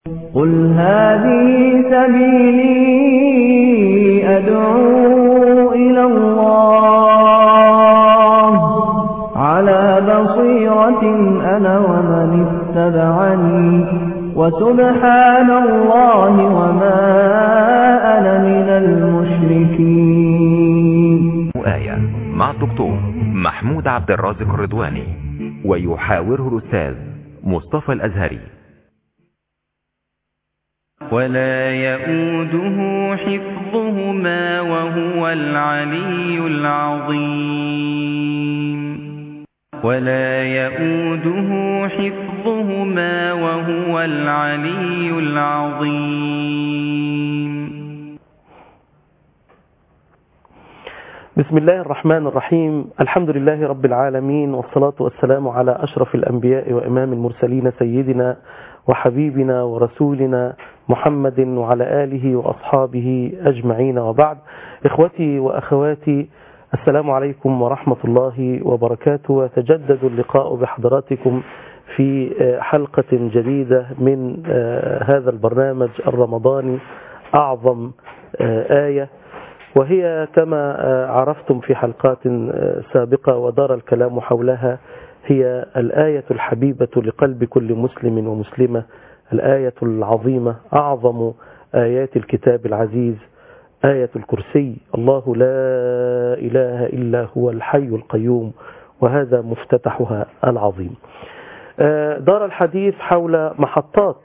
قل هذه سبيلي أدعو إلى الله على بصيرة أنا ومن اتبعني وسبحان الله وما أنا من المشركين آية مع الدكتور محمود عبد الرازق الرضواني ويحاوره الأستاذ مصطفى الأزهري ولا يؤوده حفظهما وهو العلي العظيم ولا يؤوده حفظهما وهو العلي العظيم بسم الله الرحمن الرحيم الحمد لله رب العالمين والصلاة والسلام على أشرف الأنبياء وإمام المرسلين سيدنا وحبيبنا ورسولنا محمد وعلى آله وأصحابه أجمعين وبعد إخوتي وأخواتي السلام عليكم ورحمة الله وبركاته وتجدد اللقاء بحضراتكم في حلقة جديدة من هذا البرنامج الرمضاني أعظم آية وهي كما عرفتم في حلقات سابقة ودار الكلام حولها هي الآية الحبيبة لقلب كل مسلم ومسلمة الآية العظيمة أعظم آيات الكتاب العزيز آية الكرسي الله لا إله إلا هو الحي القيوم وهذا مفتتحها العظيم دار الحديث حول محطات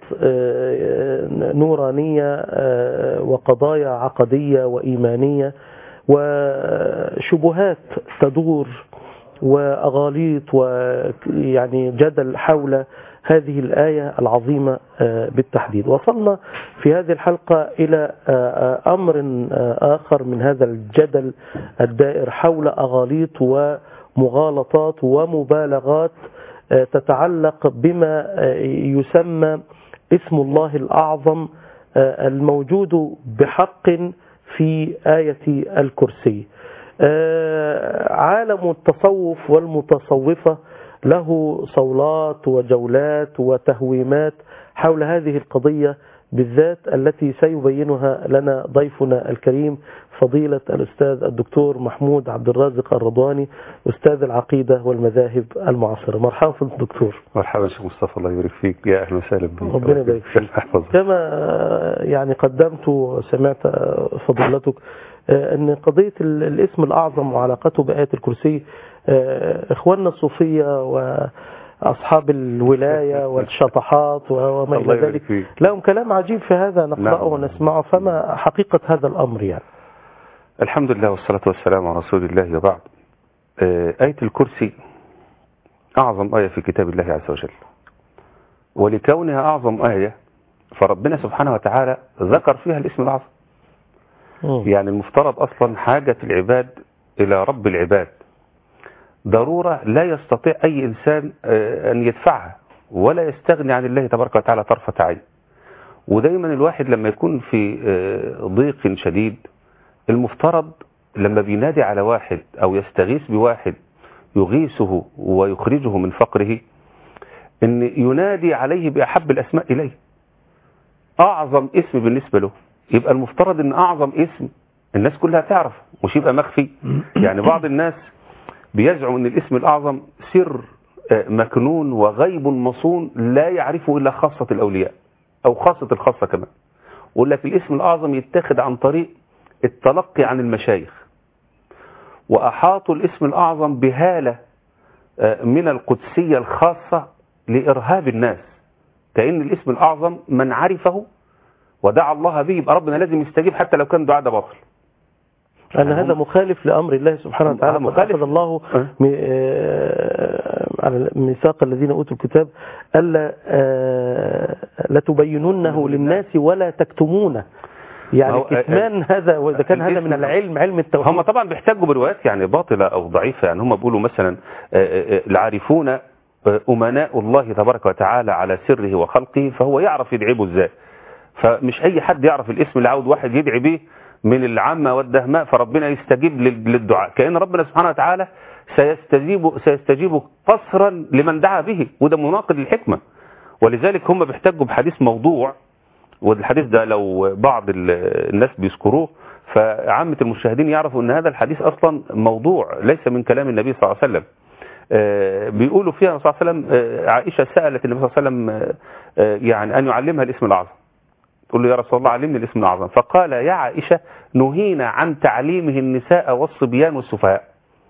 نورانية وقضايا عقدية وإيمانية وشبهات تدور وأغاليط ويعني جدل حول هذه الآية العظيمة بالتحديد وصلنا في هذه الحلقة إلى أمر آخر من هذا الجدل الدائر حول أغاليط ومغالطات ومبالغات تتعلق بما يسمى اسم الله الأعظم الموجود بحق في آية الكرسي عالم التصوف والمتصوفة له صولات وجولات وتهويمات حول هذه القضية بالذات التي سيبينها لنا ضيفنا الكريم فضيلة الأستاذ الدكتور محمود عبد الرازق الرضواني أستاذ العقيدة والمذاهب المعاصرة مرحبا في الدكتور مرحبا شيخ مصطفى الله يبارك فيك يا أهلا وسهلا بك ربنا يبارك فيك كما يعني قدمت وسمعت فضيلتك أن قضية الاسم الأعظم وعلاقته بآية الكرسي إخواننا الصوفية وأصحاب الولاية والشطحات وما إلى ذلك لهم كلام عجيب في هذا نقرأه نعم. ونسمعه فما حقيقة هذا الأمر يعني الحمد لله والصلاة والسلام على رسول الله وبعد آية الكرسي أعظم آية في كتاب الله عز وجل ولكونها أعظم آية فربنا سبحانه وتعالى ذكر فيها الاسم الأعظم يعني المفترض أصلا حاجة العباد إلى رب العباد ضرورة لا يستطيع أي إنسان أن يدفعها ولا يستغني عن الله تبارك وتعالى طرفة عين ودايما الواحد لما يكون في ضيق شديد المفترض لما بينادي على واحد أو يستغيث بواحد يغيثه ويخرجه من فقره أن ينادي عليه بأحب الأسماء إليه أعظم اسم بالنسبة له يبقى المفترض أن أعظم اسم الناس كلها تعرف مش يبقى مخفي يعني بعض الناس بيزعم أن الاسم الأعظم سر مكنون وغيب مصون لا يعرفه إلا خاصة الأولياء أو خاصة الخاصة كمان ويقول لك الاسم الأعظم يتخذ عن طريق التلقي عن المشايخ وأحاطوا الاسم الأعظم بهالة من القدسية الخاصة لإرهاب الناس كأن الاسم الأعظم من عرفه ودعا الله به يبقى ربنا لازم يستجيب حتى لو كان دعاء ده باطل أن هذا مخالف لأمر الله سبحانه وتعالى مخالف الله على ميثاق الذين أوتوا الكتاب ألا لتبيننه للناس ولا تكتمونه يعني كتمان هذا وإذا كان هذا من العلم علم التوحيد هم طبعا بيحتاجوا بروايات يعني باطلة أو ضعيفة يعني هم بيقولوا مثلا العارفون أمناء الله تبارك وتعالى على سره وخلقه فهو يعرف يدعبه ازاي فمش أي حد يعرف الاسم اللي عاوز واحد يدعي به من العامة والدهماء فربنا يستجيب للدعاء كأن ربنا سبحانه وتعالى سيستجيب, سيستجيب قصرا لمن دعا به وده مناقض للحكمة ولذلك هم بيحتجوا بحديث موضوع والحديث ده لو بعض ال- الناس بيذكروه فعامة المشاهدين يعرفوا ان هذا الحديث اصلا موضوع ليس من كلام النبي صلى الله عليه وسلم آه، بيقولوا فيها صلى الله عليه وسلم آه، عائشة سألت النبي صلى الله عليه وسلم آه، آه، يعني أن يعلمها الاسم الأعظم تقول له يا رسول الله علمني الاسم الأعظم فقال يا عائشة نهينا عن تعليمه النساء والصبيان والسفهاء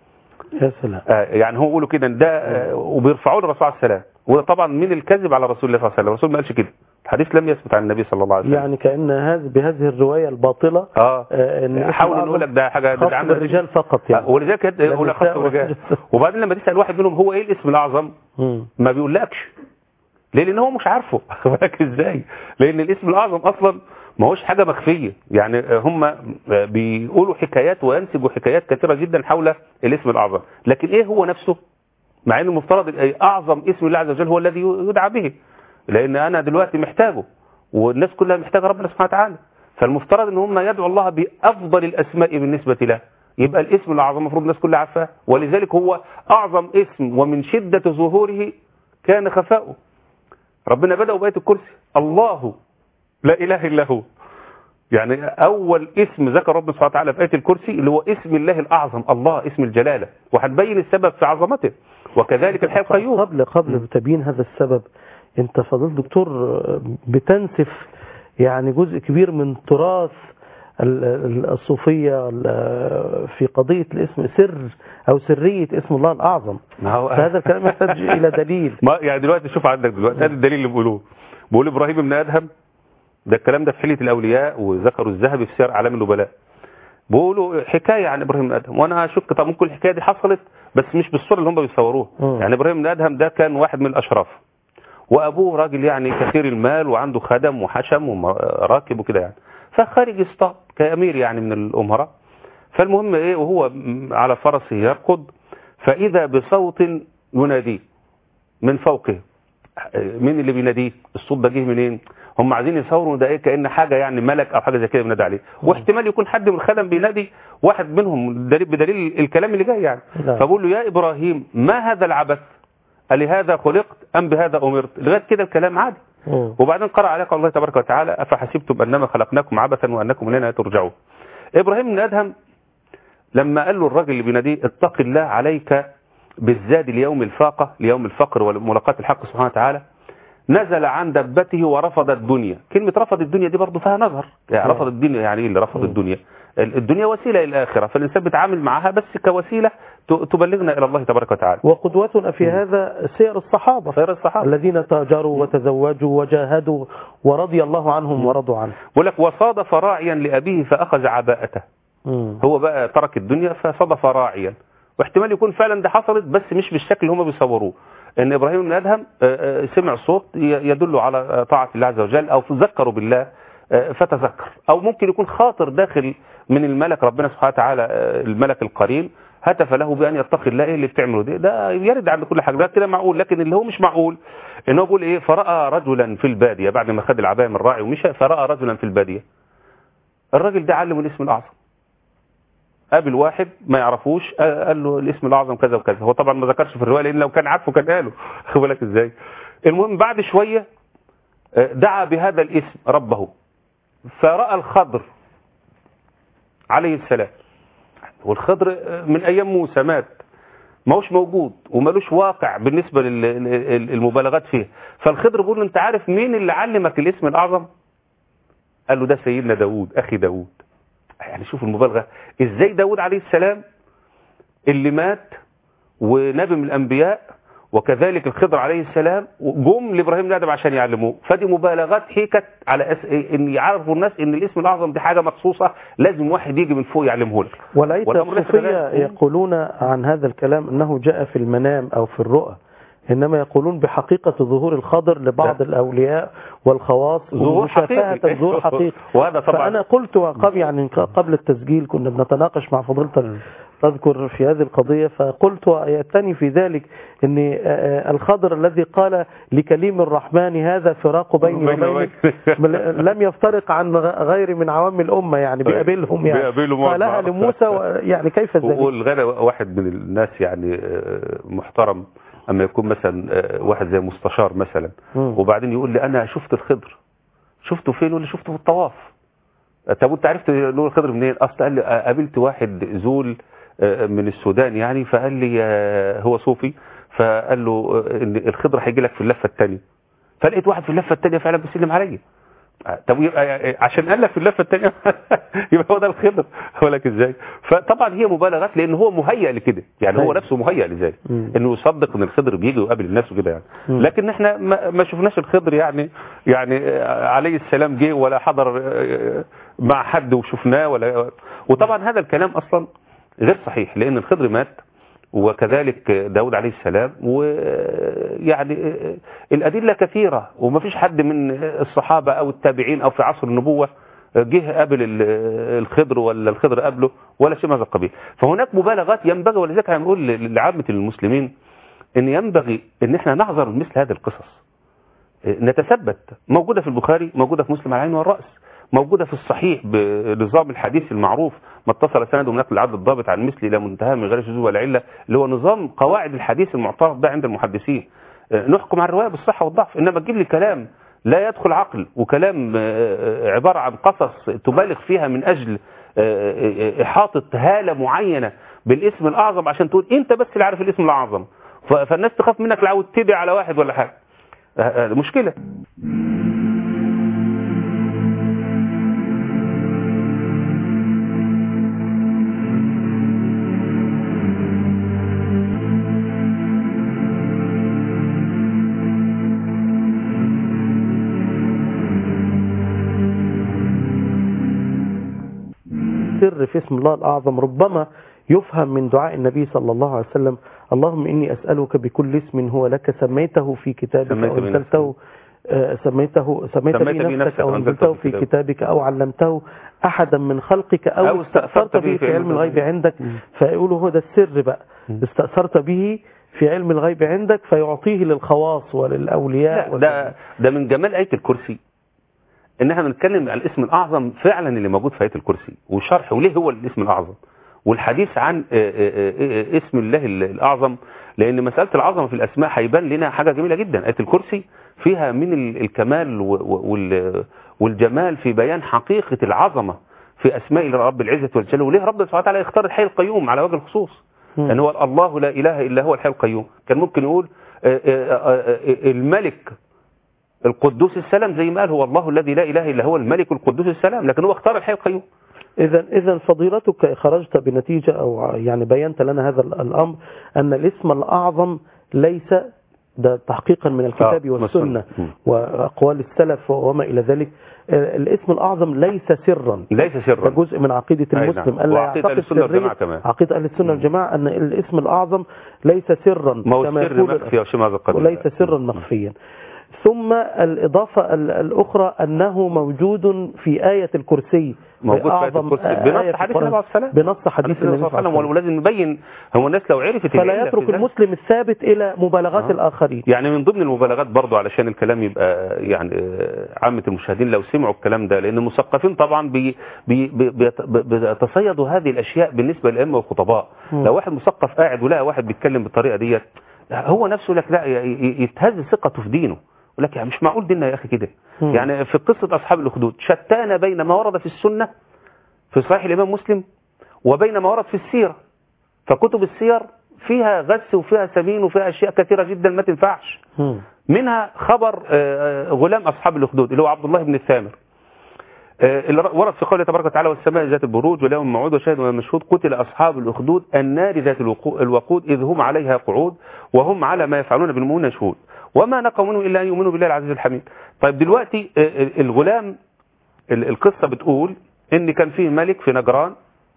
يا سلام آه، يعني هو يقولوا كده إن ده آه، وبيرفعوا للرسول عليه السلام وده طبعا من الكذب على رسول الله صلى الله عليه وسلم الرسول ما قالش كده الحديث لم يثبت عن النبي صلى الله عليه وسلم يعني كأن هذه بهذه الرواية الباطلة اه آه، إن اسم حاول الأعظم نقول لك ده حاجه خاص ده عند بالرجال فقط آه، يعني ولذلك يد- يقول لك خاص النساء بالرجال والرجال. وبعدين لما تسال واحد منهم هو ايه الاسم الاعظم مم. ما بيقولكش ليه لان هو مش عارفه بالك ازاي لان الاسم الاعظم اصلا ما هوش حاجه مخفيه يعني هم بيقولوا حكايات وينسجوا حكايات كثيره جدا حول الاسم الاعظم لكن ايه هو نفسه مع ان المفترض أي اعظم اسم الله عز وجل هو الذي يدعى به لان انا دلوقتي محتاجه والناس كلها محتاجه ربنا سبحانه وتعالى فالمفترض ان هم يدعوا الله بافضل الاسماء بالنسبه له يبقى الاسم الاعظم المفروض الناس كلها عارفاه ولذلك هو اعظم اسم ومن شده ظهوره كان خفاؤه ربنا بدأ بآية الكرسي الله لا إله إلا هو يعني أول اسم ذكر ربنا سبحانه وتعالى في آية الكرسي اللي هو اسم الله الأعظم الله اسم الجلالة وهنبين السبب في عظمته وكذلك الحي القيوم قبل قبل تبيين هذا السبب انت فضيل دكتور بتنسف يعني جزء كبير من تراث ال- ال- الصوفية ال- في قضية الاسم سر أو سرية اسم الله الأعظم ما هو فهذا الكلام يحتاج إلى دليل ما يعني دلوقتي شوف عندك دلوقتي هذا الدليل اللي بيقولوه بيقول إبراهيم بن أدهم ده الكلام ده في حلية الأولياء وذكروا الذهبي في سير أعلام النبلاء بيقولوا حكاية عن إبراهيم بن أدهم وأنا أشك طب ممكن الحكاية دي حصلت بس مش بالصورة اللي هم بيصوروها مم. يعني إبراهيم بن أدهم ده كان واحد من الأشراف وأبوه راجل يعني كثير المال وعنده خدم وحشم وراكب وكده يعني فخارج يصطاد كأمير يعني من الأمراء فالمهم إيه وهو م- على فرسه يركض فإذا بصوت يناديه من فوقه مين اللي بيناديه الصوت ده جه منين هم عايزين يصوروا ده ايه كان حاجه يعني ملك او حاجه زي كده بينادي عليه واحتمال يكون حد من الخدم بينادي واحد منهم دليل بدليل الكلام اللي جاي يعني نعم. فبقول له يا ابراهيم ما هذا العبث ألهذا خلقت ام بهذا امرت لغايه كده الكلام عادي مم. وبعدين قرأ عليك الله تبارك وتعالى أفحسبتم أنما خلقناكم عبثا وأنكم إلينا لا ترجعون إبراهيم بن أدهم لما قال له الراجل اللي بيناديه اتق الله عليك بالزاد ليوم الفاقة ليوم الفقر وملاقاة الحق سبحانه وتعالى نزل عن دبته ورفض الدنيا كلمة رفض الدنيا دي برضه فيها نظر يعني نعم. رفض الدنيا يعني ايه اللي رفض الدنيا ال- الدنيا وسيلة إلى الآخرة فالإنسان بيتعامل معها بس كوسيلة ت- تبلغنا إلى الله تبارك وتعالى وقدوتنا في هذا سير الصحابة خير الصحابة الذين تاجروا وتزوجوا وجاهدوا ورضي الله عنهم ورضوا عنه بيقول لك وصادف راعيا لأبيه فأخذ عباءته مم. هو بقى ترك الدنيا فصدف راعيا واحتمال يكون فعلا ده حصلت بس مش بالشكل اللي هم بيصوروه ان ابراهيم بن ادهم آه، آه، سمع صوت ي- يدل على آه، طاعه الله عز وجل او تذكروا بالله آه، فتذكر او ممكن يكون خاطر داخل من الملك ربنا سبحانه وتعالى آه، الملك القرين هتف له بان يتقي الله ايه اللي بتعمله ده ده يرد عند كل حاجه ده كده معقول لكن اللي هو مش معقول ان هو بيقول ايه فراى رجلا في الباديه بعد ما خد العبايه من الراعي ومشى فراى رجلا في الباديه الراجل ده علمه الاسم الاعظم قابل واحد ما يعرفوش آه، قال له الاسم الاعظم كذا وكذا هو طبعا ما ذكرش في الروايه لان لو كان عارفه كان قاله خد بالك ازاي المهم بعد شويه آه، دعا بهذا الاسم ربه فراى الخضر عليه السلام والخضر آه، من ايام موسى مات ما هوش موجود ومالوش واقع بالنسبه للمبالغات فيه فالخضر بيقول له انت عارف مين اللي علمك الاسم الاعظم قال له ده سيدنا داوود اخي داوود يعني شوف المبالغة ازاي داود عليه السلام اللي مات ونبي من الانبياء وكذلك الخضر عليه السلام جم لابراهيم بن ادم عشان يعلموه فدي مبالغات حيكت على أس... ان يعرفوا الناس ان الاسم الاعظم دي حاجه مخصوصه لازم واحد يجي من فوق يعلمه لك وليت والأمر ليس الصوفية كذلك. يقولون عن هذا الكلام أنه جاء في المنام أو في الرؤى إنما يقولون بحقيقة ظهور الخضر لبعض لا. الأولياء والخواص ظهور ومشافهة حقيقي. ظهور حقيقي وهذا طبعا فأنا قلت قبل يعني قبل التسجيل كنا بنتناقش مع فضيلتك تذكر في هذه القضية فقلت يأتني في ذلك أن آه، آه، الخضر الذي قال لكليم الرحمن هذا فراق بيني بيني وبينك وبينك. لم يفترق عن غ- غير من عوام الأمة يعني طيب. بيقابلهم يعني بيقابلهم قالها بعض. لموسى و- يعني كيف ذلك والغنى واحد من الناس يعني آه، محترم اما يكون مثلا آه، واحد زي مستشار مثلا مم. وبعدين يقول لي انا شفت الخضر شفته فين ولا شفته في الطواف طب وانت عرفت له الخضر منين اصل قال لي آه، قابلت واحد زول آه، من السودان يعني فقال لي آه، هو صوفي فقال له آه، ان الخضر هيجي لك في اللفه الثانيه فلقيت واحد في اللفه الثانيه فعلا بيسلم عليا آه، طب يبقى آه، عشان قال لك في اللفه الثانيه يبقى هو ده الخضر هو لك ازاي فطبعا هي مبالغات لان هو مهيئ لكده يعني هو أيوة. نفسه مهيئ لذلك مم. انه يصدق ان الخضر بيجي ويقابل الناس وكده يعني مم. لكن احنا ما, ما شفناش الخضر يعني يعني آه، عليه السلام جه ولا حضر آه، مع حد وشفناه ولا وطبعا هذا الكلام اصلا غير صحيح لان الخضر مات وكذلك داود عليه السلام ويعني الأدلة كثيرة وما فيش حد من الصحابة أو التابعين أو في عصر النبوة جه قبل ال- الخضر ولا الخضر قبله ولا شيء من هذا القبيل فهناك مبالغات ينبغي ولذلك هنقول لعامة المسلمين ان ينبغي ان احنا نحذر من مثل هذه القصص نتثبت موجودة في البخاري موجودة في مسلم على العين والرأس موجودة في الصحيح بنظام الحديث المعروف ما اتصل سنده من نقل العدد الضابط عن مثل إلى منتهى من غير شذوذ ولا علة اللي هو نظام قواعد الحديث المعترف به عند المحدثين آه، نحكم على الرواية بالصحة والضعف إنما تجيب لي كلام لا يدخل عقل وكلام آه، آه، عبارة عن قصص تبالغ فيها من أجل آه، آه، آه، إحاطة هالة معينة بالاسم الأعظم عشان تقول أنت بس اللي عارف الاسم الأعظم ف- فالناس تخاف منك لو تتبع على واحد ولا حاجة آه، آه، مشكلة سر في اسم الله الأعظم ربما يفهم من دعاء النبي صلى الله عليه وسلم اللهم إني أسألك بكل اسم هو لك سميته في كتابك سميت أو بنفسك. أنزلته آه، سميته سميت سميت به به نفسك نفسك أو أو أنزلته أنزلته في في كتابك أو علمته أحدا من خلقك أو, أو استأثرت به في علم الغيب عندك فيقولوا هو ده السر بقى استأثرت به في علم الغيب عندك فيعطيه للخواص وللأولياء لا ده ده من جمال آية الكرسي ان احنا بنتكلم عن الاسم الاعظم فعلا اللي موجود في آية الكرسي وشرح وليه هو الاسم الاعظم والحديث عن آه، آه، آه، اسم الله ال- الاعظم لان مسألة العظمة في الاسماء هيبان لنا حاجة جميلة جدا آية الكرسي فيها من ال- الكمال و- و- وال- والجمال في بيان حقيقة العظمة في اسماء رب العزة والجلال وليه رب سبحانه وتعالى يختار الحي القيوم على وجه الخصوص مم. لان هو الله لا اله الا هو الحي القيوم كان ممكن يقول آه، آه، آه، آه، الملك القدوس السلام زي ما قال هو الله الذي لا اله الا هو الملك القدوس السلام لكن هو اختار الحي القيوم إذا إذا فضيلتك خرجت بنتيجة أو يعني بينت لنا هذا الأمر أن الاسم الأعظم ليس ده تحقيقا من الكتاب آه، والسنة مم. وأقوال السلف وما إلى ذلك آه، الاسم الأعظم ليس سرا ليس ده سرا جزء من عقيدة أي المسلم نعم. ألا وعقيدة أهل يعتقد السنة والجماعة سرية- كمان. عقيدة أهل السنة والجماعة أن الاسم الأعظم ليس سرا ما هو كما السر يقول مخفي او شيء من هذا القبيل وليس سرا مخفيا ثم الإضافة ال- الأخرى أنه موجود في آية الكرسي موجود في آية أعظم الكرسي آية بنص في حديث القرآن. النبي عليه السلام بنص حديث النبي صلى الله عليه وسلم وسلم ولازم نبين هو الناس لو عرفت فلا العلة في يترك ذلك- المسلم الثابت إلى مبالغات آه. الآخرين يعني من ضمن المبالغات برضو علشان الكلام يبقى يعني آه، عامة المشاهدين لو سمعوا الكلام ده لأن المثقفين طبعا بي بي بي بيت- بيتصيدوا هذه الأشياء بالنسبة للأئمة والخطباء مم. لو واحد مثقف قاعد ولقى واحد بيتكلم بالطريقة ديت هو نفسه لك لا ي- ي- يتهز ثقته في دينه يقول لك يعني مش معقول ديننا يا أخي كده مم. يعني في قصة أصحاب الأخدود شتان بين ما ورد في السنة في صحيح الإمام مسلم وبين ما ورد في السيرة فكتب السير فيها غس وفيها سمين وفيها أشياء كثيرة جدا ما تنفعش مم. منها خبر آه، غلام أصحاب الأخدود اللي هو عبد الله بن الثامر آه، اللي ورد في قوله تبارك وتعالى والسماء ذات البروج واليوم الموعود وشاهد ومشهود قتل أصحاب الأخدود النار ذات الوقو- الوقود إذ هم عليها قعود وهم على ما يفعلون بالمؤمنين شهود وما نقوا منهم إلا أن يؤمنوا بالله العزيز الحميد طيب دلوقتي آه، آه، الغلام ال- القصة بتقول إن كان فيه ملك في نجران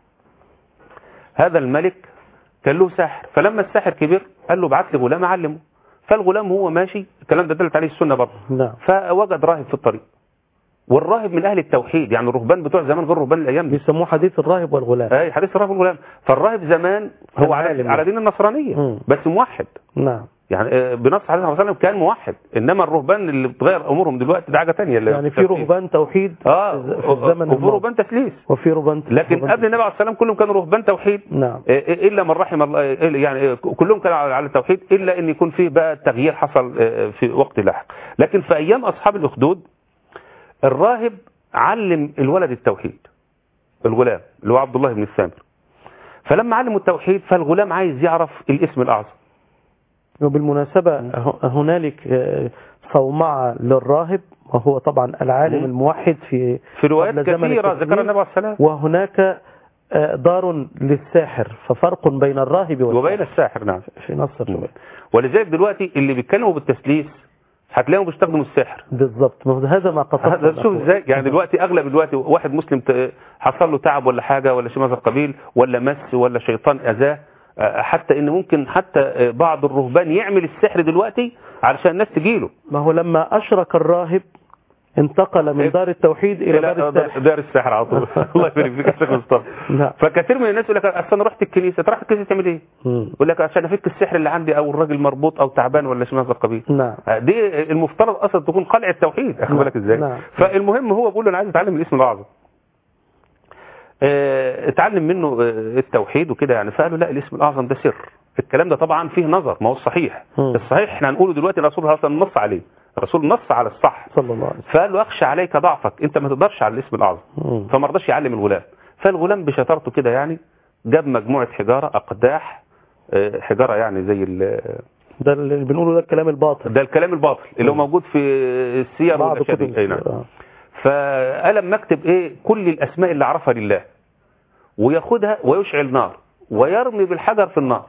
هذا الملك كان له ساحر فلما الساحر كبر قال له ابعت لي غلام أعلمه فالغلام وهو ماشي الكلام ده دلت عليه السنة برضه نعم فوجد راهب في الطريق والراهب من أهل التوحيد يعني الرهبان بتوع زمان غير رهبان الأيام دي بيسموه حديث الراهب والغلام اي حديث الراهب والغلام فالراهب زمان كان هو على, عالم على دين النصرانية مم. بس موحد نعم يعني آه، بنص حديث النبي صلى الله عليه وسلم كان موحد انما الرهبان اللي بتغير امورهم دلوقتي ده حاجه ثانيه يعني في رهبان توحيد اه في الزمن وفي الماضي. رهبان تثليث وفي رهبان لكن رهبان- قبل النبي عليه السلام كلهم كانوا رهبان توحيد نعم آه، الا من رحم الله آه، يعني آه، كلهم كانوا على على التوحيد الا ان يكون فيه بقى تغيير حصل آه، في وقت لاحق لكن في ايام اصحاب الاخدود الراهب علم الولد التوحيد الغلام اللي هو عبد الله بن السامر فلما علموا التوحيد فالغلام عايز يعرف الاسم الأعظم وبالمناسبة ه- هنالك آه، صومعة للراهب وهو طبعا العالم مم. الموحد في في روايات قبل زمن كثيرة التسليم. ذكر النبي عليه السلام وهناك آه، دار للساحر ففرق بين الراهب وبين والساحر الساحر نعم في نص الرواية ولذلك دلوقتي اللي بيتكلموا بالتسليس هتلاقيهم بيستخدموا السحر بالظبط ما هو هذا ما قصدت هذا شوف ازاي يعني دلوقتي اغلب دلوقتي واحد مسلم ت- حصل له تعب ولا حاجه ولا شيء من هذا القبيل ولا مس ولا شيطان اذاه آه، حتى ان ممكن حتى آه، بعض الرهبان يعمل السحر دلوقتي علشان الناس تجيله ما هو لما أشرك الراهب انتقل من دار التوحيد إلى دار الساحر دار السحر على طول الله يبارك فيك يا شيخ مصطفى نعم. فكثير من الناس يقول لك اصل انا رحت الكنيسه تروح الكنيسه تعمل ايه؟ مم. يقول لك عشان افك السحر اللي عندي او الراجل مربوط او تعبان ولا شيء من هذا القبيل نعم آه، دي المفترض اصلا تكون قلع التوحيد اخد نعم. بالك ازاي نعم. فالمهم هو بيقول له انا عايز اتعلم الاسم الاعظم آه، اتعلم منه آه، التوحيد وكده يعني فقال له لا الاسم الاعظم ده سر الكلام ده طبعا فيه نظر ما هو الصحيح مم. الصحيح احنا هنقوله دلوقتي الرسول اصلا نص عليه الرسول نص على الصح صلى الله عليه وسلم فقال له اخشى عليك ضعفك انت ما تقدرش على الاسم الاعظم مم. فما رضاش يعلم الغلام فالغلام بشطارته كده يعني جاب مجموعه حجاره اقداح آه، حجاره يعني زي ال- ده اللي بنقوله ده الكلام الباطل ده الكلام الباطل اللي هو موجود في السير بعض كتب والأشياء دي. أي نعم. السيرة. فقلم مكتب ايه كل الاسماء اللي عرفها لله وياخدها ويشعل نار ويرمي بالحجر في النار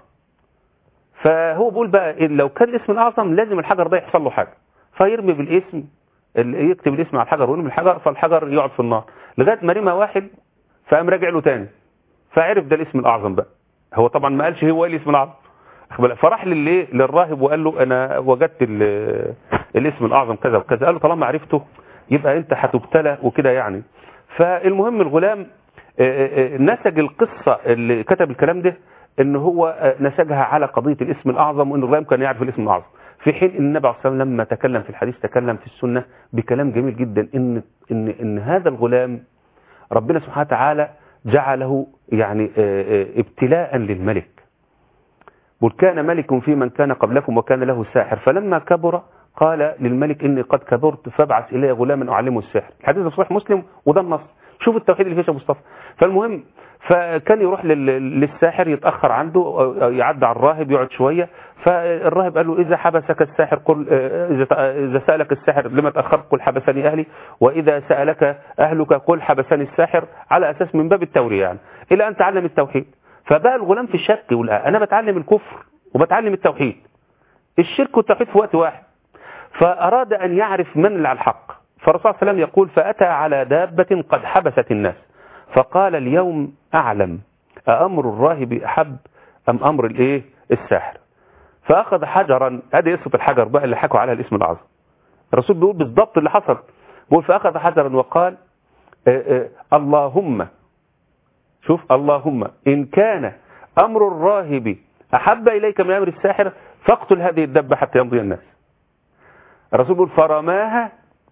فهو بيقول بقى إيه لو كان الاسم الاعظم لازم الحجر ده يحصل له حاجه فيرمي بالاسم ال- يكتب الاسم على الحجر ويرمي الحجر فالحجر يقعد في النار لغايه ما رمى واحد فقام راجع له تاني فعرف ده الاسم الاعظم بقى هو طبعا ما قالش هو ايه الاسم الاعظم أخد بالك؟ فراح للي للراهب وقال له انا وجدت ال- الاسم الاعظم كذا وكذا قال له طالما عرفته يبقى انت هتبتلى وكده يعني فالمهم الغلام آه، آه، آه، نسج القصة اللي كتب الكلام ده ان هو آه، نسجها على قضية الاسم الاعظم وان الغلام كان يعرف الاسم الاعظم في حين ان النبي عليه الصلاة والسلام لما تكلم في الحديث تكلم في السنة بكلام جميل جدا ان ان ان هذا الغلام ربنا سبحانه وتعالى جعله يعني آه، آه، ابتلاء للملك قل كان ملك في من كان قبلكم وكان له ساحر فلما كبر قال للملك إني قد كبرت فابعث إلي غلاما أعلمه السحر الحديث ده صحيح مسلم وده النص شوف التوحيد اللي فيه يا شيخ مصطفى فالمهم فكان يروح لل- للساحر يتأخر عنده أو يعدي على الراهب يقعد شوية فالراهب قال له إذا حبسك الساحر قل آه، إذا إذا سألك الساحر لما تأخرت قل حبسني أهلي وإذا سألك أهلك قل حبسني الساحر على أساس من باب التورية يعني إلى أن تعلم التوحيد فبقى الغلام في الشك يقول آه، أنا بتعلم الكفر وبتعلم التوحيد الشرك والتوحيد في وقت واحد فأراد أن يعرف من اللي على الحق فالرسول صلى الله عليه وسلم يقول فأتى على دابة قد حبست الناس فقال اليوم أعلم أأمر الراهب أحب أم أمر الإيه الساحر فأخذ حجرا هذه قصة الحجر بقى اللي حكوا عليها الاسم الأعظم الرسول بيقول بالضبط اللي حصل بيقول فأخذ حجرا وقال آه، آه، اللهم شوف اللهم إن كان أمر الراهب أحب إليك من أمر الساحر فاقتل هذه الدبة حتى يمضي الناس الرسول بيقول فرماها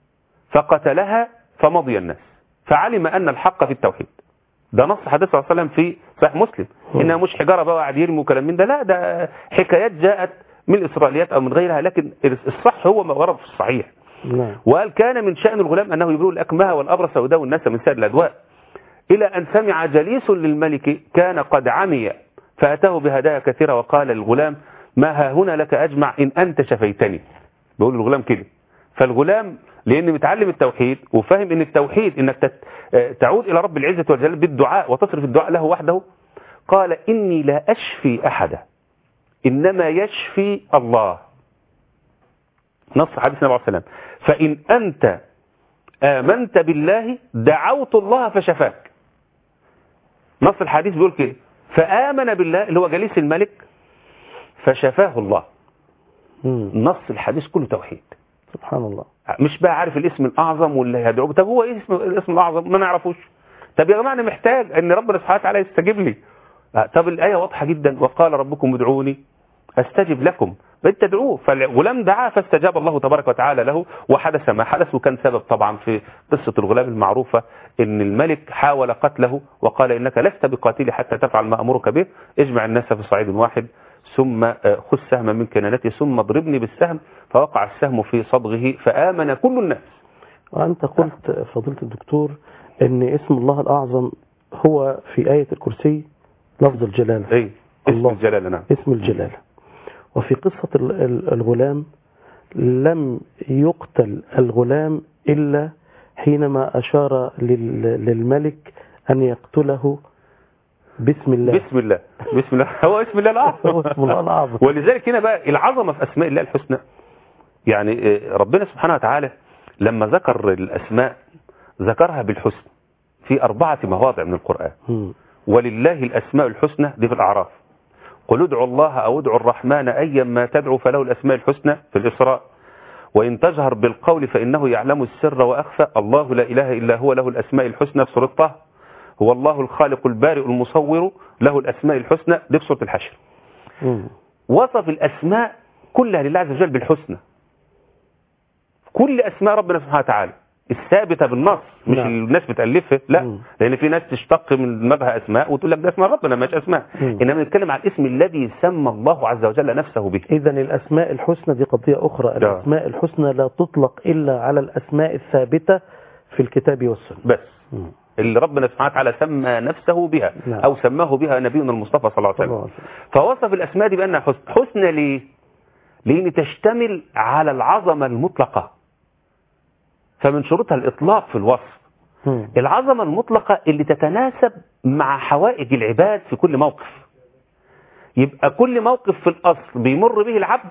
فقتلها فمضي الناس فعلم أن الحق في التوحيد ده نص حديث صلى الله عليه وسلم في صحيح مسلم إنها مش حجارة بقى وقاعد يرمي وكلام من ده لا ده حكايات جاءت من الإسرائيليات أو من غيرها لكن الصح هو ما ورد في الصحيح نعم وقال كان من شأن الغلام أنه يبرئ الأكمه والأبرص ويداوي الناس من سائر الأدواء إلى أن سمع جليس للملك كان قد عمي فأتاه بهدايا كثيرة وقال للغلام ما ها هنا لك أجمع إن أنت شفيتني بيقول الغلام كده فالغلام لأن متعلم التوحيد وفاهم أن التوحيد أنك تت- آه، تعود إلى رب العزة والجلال بالدعاء وتصرف الدعاء له وحده قال إني لا أشفي أحدا إنما يشفي الله نص حديث النبي عليه السلام فإن أنت آمنت بالله دعوت الله فشفاك نص الحديث بيقول كده فآمن بالله اللي هو جليس الملك فشفاه الله مم. نص الحديث كله توحيد سبحان الله مش بقى عارف الاسم الأعظم واللي هيدعوه طب هو ايه اسم الاسم الأعظم ما نعرفوش طب يا جماعة أنا محتاج أن ربنا سبحانه وتعالى يستجيب لي آه، طب الآية واضحة جدا وقال ربكم ادعوني استجب لكم فانت ادعوه فالغلام دعا فاستجاب الله تبارك وتعالى له وحدث ما حدث وكان سبب طبعا في قصة الغلام المعروفة ان الملك حاول قتله وقال انك لست بقاتلي حتى تفعل ما امرك به اجمع الناس في صعيد واحد ثم آه، خذ سهما من كنانته ثم اضربني بالسهم فوقع السهم في صدغه فآمن كل الناس وأنت قلت فضيلة الدكتور أن اسم الله الأعظم هو في آية الكرسي لفظ الجلالة اي اسم الله. الجلالة نعم اسم الجلالة وفي قصة ال- ال- الغلام لم يقتل الغلام إلا حينما أشار لل- للملك أن يقتله بسم الله بسم الله بسم الله هو اسم الله الاعظم هو اسم الله الأعظم ولذلك هنا بقى العظمه في اسماء الله الحسنى يعني آه، ربنا سبحانه وتعالى لما ذكر الاسماء ذكرها بالحسن في اربعه مواضع من القران مم. ولله الاسماء الحسنى دي في الاعراف قل ادعوا الله او ادعوا الرحمن ايا ما تدعو فله الاسماء الحسنى في الاسراء وان تجهر بالقول فانه يعلم السر واخفى الله لا اله الا هو له الاسماء الحسنى في سوره طه هو الله الخالق البارئ المصور له الاسماء الحسنى دي في سوره الحشر مم. وصف الأسماء كلها لله عز وجل بالحسنى كل أسماء ربنا سبحانه وتعالى الثابتة بالنص مش نعم. الناس بتألفها لا مم. لأن في ناس تشتق من دماغها أسماء وتقول لك ده اسم ربنا مش أسماء مم. إنما نتكلم عن الاسم الذي سمى الله عز وجل نفسه به إذا الأسماء الحسنى دي قضية أخرى نعم. الأسماء الحسنى لا تطلق إلا على الأسماء الثابتة في الكتاب والسنة بس مم. اللي ربنا سبحانه وتعالى سمى نفسه بها نعم. أو سماه بها نبينا المصطفى صلى الله عليه صلى الله وسلم عليه وسلم. فوصف الأسماء دي بأنها حسن حسنى ليه؟ لأن تشتمل على العظمة المطلقة فمن شروطها الإطلاق في الوصف مم. العظمة المطلقة اللي تتناسب مع حوائج العباد في كل موقف يبقى كل موقف في الأصل بيمر به العبد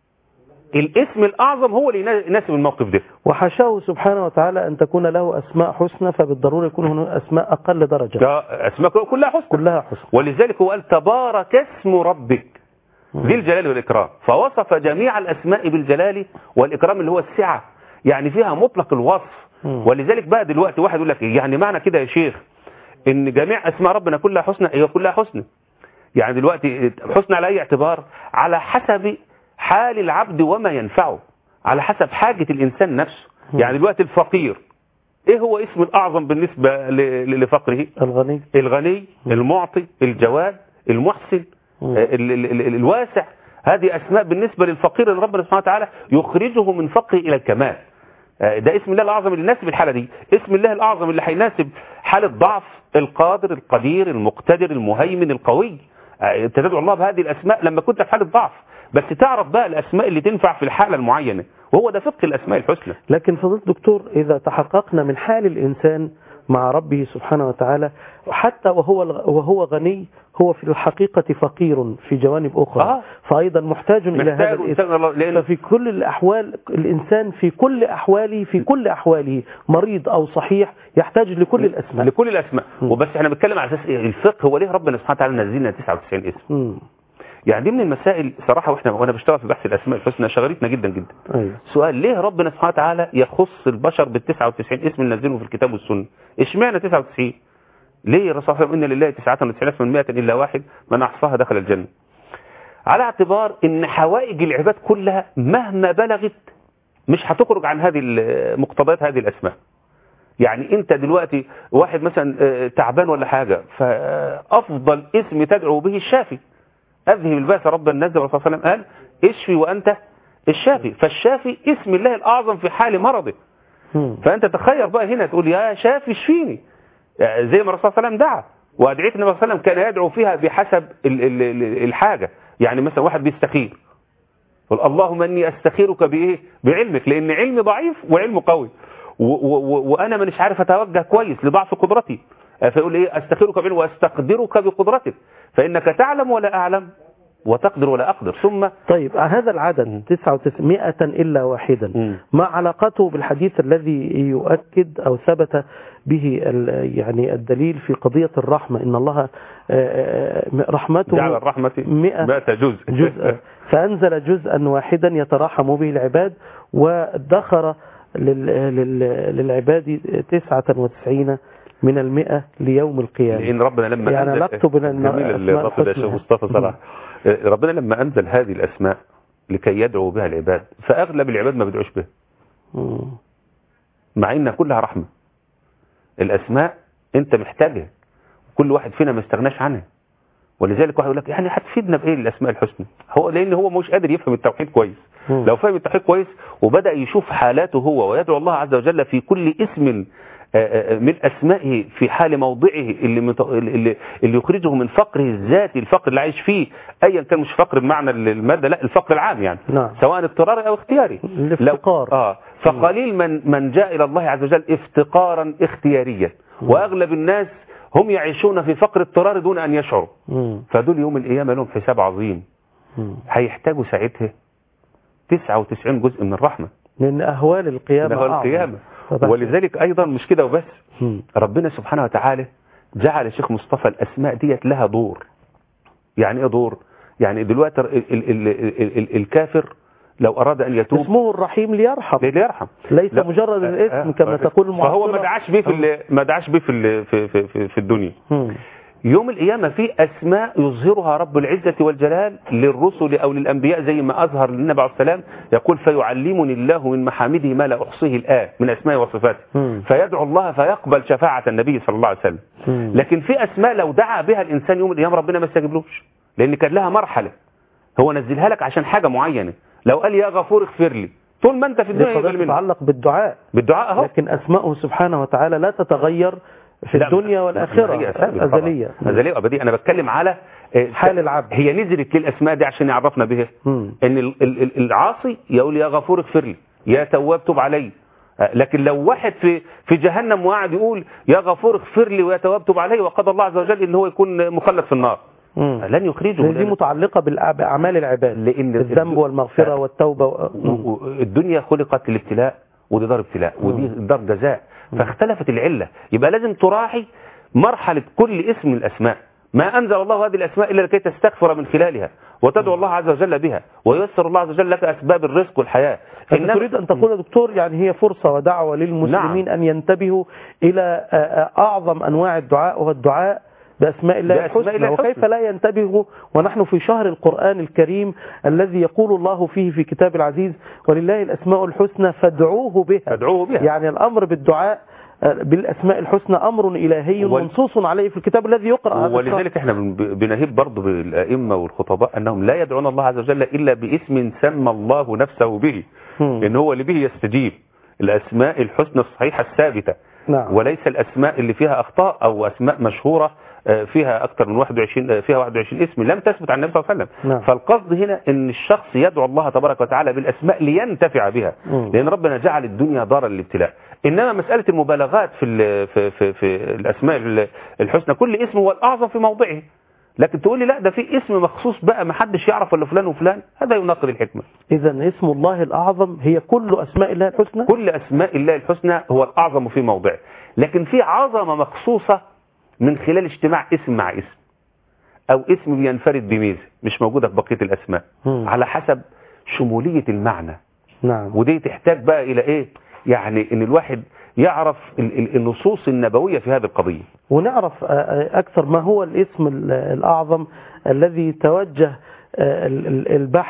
الاسم الأعظم هو اللي يناسب الموقف ده وحاشاه سبحانه وتعالى أن تكون له أسماء حسنى فبالضرورة يكون هناك أسماء أقل درجة ده أسماء كلها حسنى كلها حسنى ولذلك هو قال تبارك اسم ربك ذي الجلال والإكرام فوصف جميع الأسماء بالجلال والإكرام اللي هو السعة يعني فيها مطلق الوصف مم. ولذلك بقى دلوقتي واحد يقول لك إيه؟ يعني معنى كده يا شيخ ان جميع اسماء ربنا كلها حسنى هي كلها حسنى يعني دلوقتي حسنى على اي اعتبار على حسب حال العبد وما ينفعه على حسب حاجة الانسان نفسه يعني دلوقتي الفقير ايه هو اسم الاعظم بالنسبة ل- ل- لفقره الغني الغني المعطي الجواد المحسن مم. آه، ال- ال- ال- الواسع هذه أسماء بالنسبة للفقير اللي ربنا سبحانه وتعالى يخرجه من فقره إلى الكمال آه، ده اسم الله الأعظم اللي يناسب الحالة دي اسم الله الأعظم اللي هيناسب حالة ضعف القادر القدير المقتدر المهيمن القوي آه، انت تدعو الله بهذه الأسماء لما كنت في حالة ضعف بس تعرف بقى الأسماء اللي تنفع في الحالة المعينة وهو ده فقه الأسماء الحسنى لكن فضيلة الدكتور إذا تحققنا من حال الإنسان مع ربه سبحانه وتعالى حتى وهو وهو غني هو في الحقيقة فقير في جوانب أخرى آه. فأيضا محتاج إلى هذا محتاج الاسم محتاج الله- لأن ففي كل الأحوال الإنسان في كل أحواله في كل أحواله مريض أو صحيح يحتاج لكل الأسماء لكل الأسماء وبس احنا بنتكلم على أساس إيه؟ الفقه هو ليه ربنا سبحانه وتعالى نزلنا 99 اسم مم. يعني دي من المسائل صراحة واحنا وانا بشتغل في بحث الاسماء الحسنى شغلتنا جدا جدا أيوه سؤال ليه ربنا سبحانه وتعالى يخص البشر بال 99 اسم اللي نزلهم في الكتاب والسنة اشمعنى 99 ليه الرسول صلى الله عليه وسلم ان لله 99 اسما 100 الا واحد من احصاها دخل الجنة على اعتبار ان حوائج العباد كلها مهما بلغت مش هتخرج عن هذه ال- مقتضيات هذه الاسماء يعني انت دلوقتي واحد مثلا آه، تعبان ولا حاجة فافضل اسم تدعو به الشافي اذهب الباس رب الناس والرسول صلى الله عليه وسلم قال اشفي وانت الشافي فالشافي اسم الله الاعظم في حال مرضه مم. فانت تخير بقى هنا تقول يا شافي اشفيني يعني زي ما الرسول صلى الله عليه وسلم دعا وادعيه النبي صلى الله عليه وسلم كان يدعو فيها بحسب ال- ال- ال- الحاجة يعني مثلا واحد بيستخير يقول اللهم اني استخيرك بايه بعلمك لان علمي ضعيف وعلمه قوي و و و وانا مش عارف اتوجه كويس لضعف قدرتي فيقول ايه استخيرك بعلمك واستقدرك بقدرتك فانك تعلم ولا اعلم وتقدر ولا اقدر ثم طيب هذا العدد 99 إلا واحدا مم. ما علاقته بالحديث الذي يؤكد أو ثبت به ال- يعني الدليل في قضية الرحمة إن الله آه، آه، رحمته جعل الرحمة مئة مئة جزء جزءا فأنزل جزءا واحدا يتراحم به العباد وادخر لل- لل- للعباد 99 من المئة ليوم القيامة لان ربنا لما يعني أنزل علاقته بين الم- جميل اللي الأسماء الرب ده الحسنى. شيخ مصطفى صلاح ربنا لما انزل هذه الاسماء لكي يدعو بها العباد فاغلب العباد ما بيدعوش بها مم. مع انها كلها رحمه الاسماء انت محتاجها كل واحد فينا ما استغناش عنها ولذلك واحد يقول لك يعني هتفيدنا بايه الاسماء الحسنى هو لان هو مش قادر يفهم التوحيد كويس مم. لو فهم التوحيد كويس وبدأ يشوف حالاته هو ويدعو الله عز وجل في كل اسم آه، آه، من أسمائه في حال موضعه اللي, مت... اللي, اللي يخرجه من فقره الذاتي الفقر اللي عايش فيه أيا كان مش فقر بمعنى المادة لا الفقر العام يعني نعم. سواء اضطراري أو اختياري الافتقار. لو... آه فقليل من من جاء إلى الله عز وجل افتقارا اختياريا وأغلب الناس هم يعيشون في فقر اضطراري دون أن يشعروا مم. فدول يوم القيامة لهم حساب عظيم مم. هيحتاجوا ساعتها 99 جزء من الرحمة من أهوال القيامة من أهوال أعظم. القيامة فبحث. ولذلك أيضا مش كده وبس مم. ربنا سبحانه وتعالى جعل الشيخ مصطفى الأسماء ديت لها دور يعني إيه دور يعني دلوقتي ال ال ال ال ال الكافر لو أراد أن يتوب اسمه الرحيم ليرحم ليرحم ليس لا. مجرد آه، الاسم آه، كما آه. تقول فهو ما المعاصرة. دعاش بيه في ال- ما دعاش بيه في ال- في في في, في الدنيا مم. يوم القيامة في أسماء يظهرها رب العزة والجلال للرسل أو للأنبياء زي ما أظهر للنبي عليه السلام يقول فيعلمني الله من محامده ما لا أحصيه الآن من أسماء وصفاته مم. فيدعو الله فيقبل شفاعة النبي صلى الله عليه وسلم مم. لكن في أسماء لو دعا بها الإنسان يوم القيامة ربنا ما يستجيبلوش لأن كان لها مرحلة هو نزلها لك عشان حاجة معينة لو قال يا غفور اغفر لي طول ما أنت في دي الدنيا قضية يقبل منك تتعلق بالدعاء بالدعاء أهو لكن أسماؤه سبحانه وتعالى لا تتغير في لا، الدنيا والآخرة هي ثابتة طبعاً. أزلية أزلية وأبدية أنا بتكلم على آه، حال العبد. هي نزلت ليه الأسماء دي عشان يعرفنا بها مم. ان ال- ال- ال- العاصي يقول يا غفور اغفر لي يا تواب تب علي آه، لكن لو واحد في في جهنم وقاعد يقول يا غفور اغفر لي ويا تواب تب علي وقضى الله عز وجل ان هو يكون مخلد في النار مم. لن يخرجه لأن دي لأن- متعلقة بالأع- بأعمال العباد لأن الذنب الد- والمغفرة آه. والتوبة و... و- مم. و- الدنيا خلقت للابتلاء ودي دار ابتلاء ودي دار جزاء فاختلفت العلة يبقى لازم تراعي مرحلة كل اسم من الأسماء ما أنزل الله هذه الأسماء إلا لكي تستغفر من خلالها وتدعو الله عز وجل بها وييسر الله عز وجل لك أسباب الرزق والحياة أنت إنما- تريد أن تقول يا دكتور يعني هي فرصة ودعوة للمسلمين نعم. أن ينتبهوا إلى آه، آه، أعظم أنواع الدعاء وهو الدعاء بأسماء الله بأسماء الحسنى الله وكيف الحسنى. لا ينتبهوا ونحن في شهر القرآن الكريم الذي يقول الله فيه في كتاب العزيز ولله الأسماء الحسنى فادعوه بها فادعوه بها. يعني الأمر بالدعاء آه، بالأسماء الحسنى أمر إلهي وال- منصوص عليه في الكتاب الذي يقرأ هذا الشهر. ولذلك احنا بن- بنهيب برضه بالائمه والخطباء انهم لا يدعون الله عز وجل الا باسم سمى الله نفسه به مم. ان هو اللي به يستجيب الاسماء الحسنى الصحيحه الثابته نعم. وليس الاسماء اللي فيها اخطاء او اسماء مشهوره آه، فيها اكثر من 21 آه، فيها 21 اسم لم تثبت عن النبي صلى الله عليه وسلم نعم. فالقصد هنا ان الشخص يدعو الله تبارك وتعالى بالاسماء لينتفع بها مم. لان ربنا جعل الدنيا دارا للابتلاء انما مساله المبالغات في ال- في في, في الاسماء ال- الحسنى كل اسم هو الاعظم في موضعه لكن تقول لي لا ده في اسم مخصوص بقى ما حدش يعرف الا فلان وفلان هذا يناقض الحكمه إذا اسم الله الأعظم هي كل أسماء الله الحسنى كل اسماء الله الحسنى هو الاعظم في موضعه لكن في عظمه مخصوصه من خلال اجتماع اسم مع اسم او اسم بينفرد بميزه مش موجوده في بقيه الاسماء مم. على حسب شموليه المعنى نعم ودي تحتاج بقى الى ايه يعني ان الواحد يعرف ال- ال- النصوص النبويه في هذه القضيه ونعرف آه، آه، أكثر ما هو الاسم ال- الأعظم الذي توجه آه، ال- ال- البحث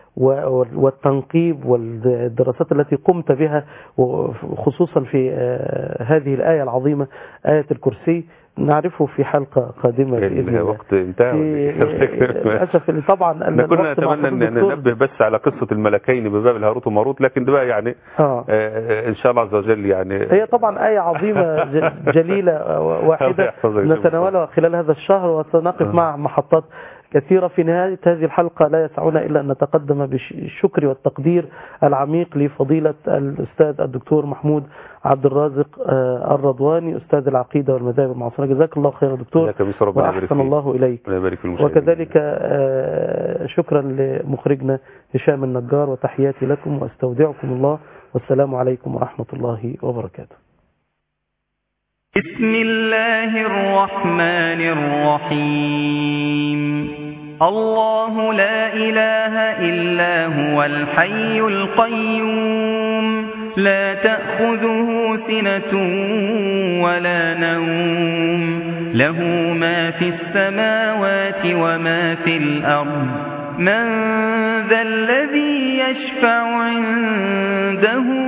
و- والتنقيب والدراسات التي قمت بها وخصوصا في آه، هذه الآية العظيمة آية الكرسي نعرفه في حلقة قادمة بإذن الله الوقت انتهى في- للأسف اللي طبعا احنا كنا الوقت مع نتمنى ان الدكتور. ننبه بس على قصه الملكين بباب الهاروت وماروت لكن ده بقى يعني آه. آه، ان شاء الله عز وجل يعني هي طبعا آية عظيمة ج- جليلة الله واحدة يحفظك. نتناولها خلال هذا الشهر وسنقف آه. مع محطات كثيرة في نهاية هذه الحلقة لا يسعنا إلا أن نتقدم بالشكر والتقدير العميق لفضيلة الأستاذ الدكتور محمود عبد الرازق آه، الرضواني أستاذ العقيدة والمذاهب المعاصرة جزاك الله خيرا دكتور جزاك الله خير، ربنا يبارك وأحسن فيك. الله إليك ربنا يبارك في المشاهدين وكذلك آه، شكرا لمخرجنا هشام النجار وتحياتي لكم واستودعكم الله والسلام عليكم ورحمة الله وبركاته بسم الله الرحمن الرحيم الله لا إله إلا هو الحي القيوم لا تأخذه سنة ولا نوم له ما في السماوات وما في الأرض من ذا الذي يشفع عنده